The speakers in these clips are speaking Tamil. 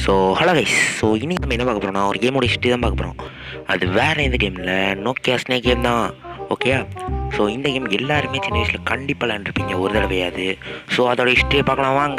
ஸோ ஹலோ கைஸ் ஸோ இன்னைக்கு நம்ம என்ன பார்க்க போகிறோம்னா ஒரு கேமோட ஹிஸ்ட்ரி தான் பார்க்க போகிறோம் அது வேறு எந்த கேமில் நோக்கியா ஸ்னேக் கேம் தான் ஓகேயா ஸோ இந்த கேம் எல்லாருமே சின்ன வயசில் கண்டிப்பாக விளாண்டுருப்பீங்க ஒரு தடவையாது ஸோ அதோட ஹிஸ்ட்ரியை பார்க்கலாம் வாங்க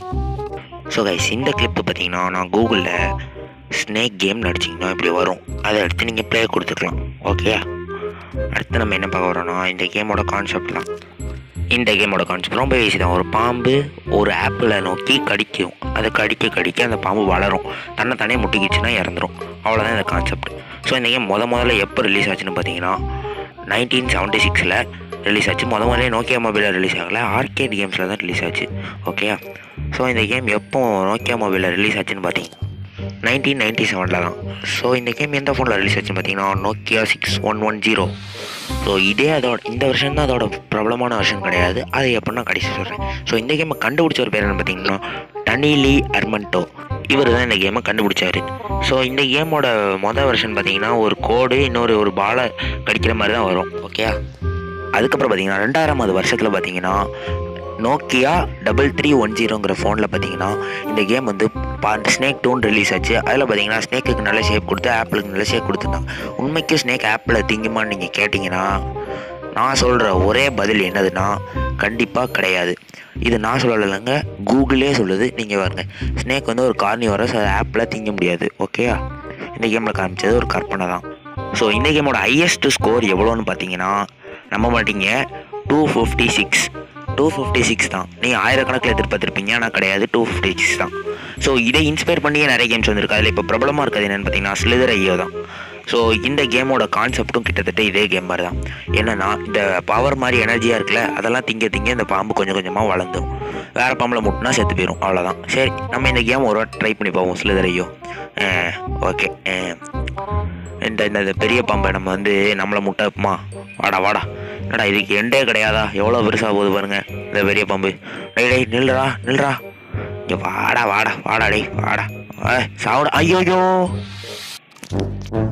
ஸோ கைஸ் இந்த கிளிப்பு பார்த்தீங்கன்னா நான் கூகுளில் ஸ்னேக் கேம் நடிச்சிங்கன்னா இப்படி வரும் அதை எடுத்து நீங்கள் ப்ளே கொடுத்துக்கலாம் ஓகேயா அடுத்து நம்ம என்ன பார்க்க வரோம்னா இந்த கேமோட கான்செப்ட் தான் இந்த கேமோட கான்செப்ட் ரொம்ப ஈஸி தான் ஒரு பாம்பு ஒரு ஆப்பிளை நோக்கி கடிக்கும் அதை கடிக்க கடிக்க அந்த பாம்பு வளரும் தன்னை தானே முட்டிக்கிச்சுன்னா இறந்துரும் அவ்வளோதான் இந்த கான்செப்ட் ஸோ இந்த கேம் முத முதல்ல எப்போ ரிலீஸ் ஆச்சுன்னு பார்த்தீங்கன்னா நைன்டீன் செவன்ட்டி சிக்ஸில் ரிலீஸ் ஆச்சு முத முதல்ல நோக்கியா மொபைலில் ரிலீஸ் ஆகலை ஆர்கேட் கேம்ஸில் தான் ரிலீஸ் ஆச்சு ஓகேயா ஸோ இந்த கேம் எப்போ நோக்கியா மொபைலில் ரிலீஸ் ஆச்சுன்னு பார்த்தீங்கன்னா நைன்டீன் நைன்ட்டி செவனில் தான் ஸோ இந்த கேம் எந்த ஃபோனில் ரிலீஸ் ஆச்சுன்னு பார்த்தீங்கன்னா Nokia six one one zero so இதே அதோட இந்த வருஷம் தான் அதோட பிரபலமான வருஷம் கிடையாது அது எப்படின்னா கடைசி சொல்கிறேன் ஸோ இந்த கேமை கண்டுபிடிச்ச ஒரு பேர் என்ன பார்த்தீங்கன்னா டனிலி அர்மண்டோ இவர் தான் இந்த கேமை கண்டுபிடிச்சாரு ஸோ இந்த கேமோட மொதல் வருஷன் பார்த்தீங்கன்னா ஒரு கோடு இன்னொரு ஒரு பாலை கடிக்கிற மாதிரி தான் வரும் ஓகே அதுக்கப்புறம் பார்த்தீங்கன்னா ரெண்டாயிரமாவது வருஷத்தில் பார்த்தீங்கன்னா நோக்கியா டபுள் த்ரீ ஒன் ஜீரோங்கிற ஃபோனில் பார்த்தீங்கன்னா இந்த கேம் வந்து பா ஸ்னேக் டூன் ரிலீஸ் ஆச்சு அதில் பார்த்தீங்கன்னா ஸ்னேக்குக்கு நல்ல ஷேப் கொடுத்து ஆப்பிளுக்கு நல்ல ஷேப் கொடுத்துருந்தாங்க உண்மைக்கு ஸ்னேக் ஆப்பில் திங்குமான்னு நீங்கள் கேட்டிங்கன்னா நான் சொல்கிற ஒரே பதில் என்னதுன்னா கண்டிப்பாக கிடையாது இது நான் சொல்லலைங்க கூகுளே சொல்லுது நீங்கள் பாருங்க ஸ்னேக் வந்து ஒரு கார்னிவரஸ் அது ஆப்பில் திங்க முடியாது ஓகேயா இந்த கேமில் காமிச்சது ஒரு கற்பனை தான் ஸோ இந்த கேமோட ஹையஸ்ட் ஸ்கோர் எவ்வளோன்னு பார்த்தீங்கன்னா நம்ப மாட்டீங்க two fifty six two fifty six தான் நீங்கள் ஆயிரக்கணக்கில் எதிர்பார்த்துருப்பீங்க ஆனால் கிடையாது டூ ஃபிஃப்டி சிக்ஸ் தான் ஸோ இதை இன்ஸ்பயர் பண்ணியே நிறைய கேம்ஸ் வந்திருக்கு அதில் இப்போ பிரபலமாக இருக்கிறது என்னென்னு பார்த்தீங்கன்னா ஸ்லிதர் ஐயோ தான் ஸோ இந்த கேமோட கான்செப்ட்டும் கிட்டத்தட்ட இதே கேம் மாதிரி தான் என்னென்னா இந்த பவர் மாதிரி எனர்ஜியாக இருக்குல்ல அதெல்லாம் திங்க திங்க இந்த பாம்பு கொஞ்சம் கொஞ்சமாக வளர்ந்துடும் வேறு பாம்பில் முட்டினா செத்து போயிடும் அவ்வளோதான் சரி நம்ம இந்த கேம் ஒரு வாட்டி ட்ரை பண்ணி பார்ப்போம் ஸ்லிதர் ஐயோ ஓகே இந்த இந்த இந்த பெரிய பாம்பை நம்ம வந்து நம்மளை முட்டைமா வாடா வாடா என்னடா இதுக்கு எண்டே கிடையாதா எவ்வளோ பெருசாக போகுது பாருங்க இந்த பெரிய பாம்பு டேய் டேய் நில்லுடா நில்லுடா இங்கே வாடா வாடா வாடா டேய் வாடா ஏய், சாவுடா ஐயோ